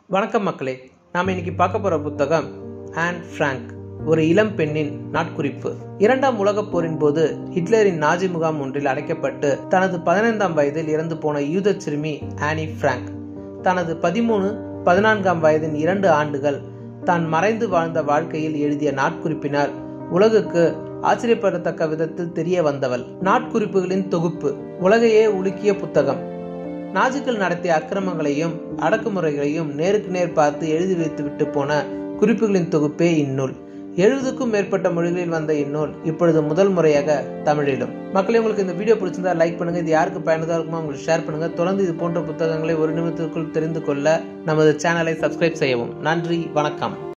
வணக்கம் மக்களே நாம் இன்னைக்கு பார்க்க போற புத்தகம் ஆன் ஃப்ராங்க் ஒரு இளம் பெண்ணின் நாட்குறிப்பு இரண்டாம் உலகப் போரின் போது ஹிட்லரின் நாஜி முகாம் ஒன்றில் அடைக்கப்பட்டு தனது பதினைந்தாம் வயதில் இறந்து போன யூத சிறுமி ஆனி ஃப்ராங்க் தனது பதிமூணு பதினான்காம் வயதின் இரண்டு ஆண்டுகள் தான் மறைந்து வாழ்ந்த வாழ்க்கையில் எழுதிய நாட்குறிப்பினால் உலகுக்கு ஆச்சரியப்படத்தக்க விதத்தில் தெரிய வந்தவள் நாட்குறிப்புகளின் தொகுப்பு உலகையே உலுக்கிய புத்தகம் நாஜிக்கள் நடத்திய அக்கிரமங்களையும் அடக்குமுறைகளையும் நேருக்கு நேர் பார்த்து எழுதி வைத்து விட்டு போன குறிப்புகளின் தொகுப்பே இந்நூல் எழுபதுக்கும் மேற்பட்ட மொழிகளில் வந்த இந்நூல் இப்பொழுது முதல் முறையாக தமிழிலும் மக்களே உங்களுக்கு இந்த வீடியோ பிடிச்சிருந்தா லைக் பண்ணுங்க இது யாருக்கு பயனுள்ளதா இருக்குமோ உங்களுக்கு ஷேர் பண்ணுங்க தொடர்ந்து இது போன்ற புத்தகங்களை ஒரு நிமிடத்திற்குள் தெரிந்து கொள்ள நமது சேனலை சப்ஸ்கிரைப் செய்யவும் நன்றி வணக்கம்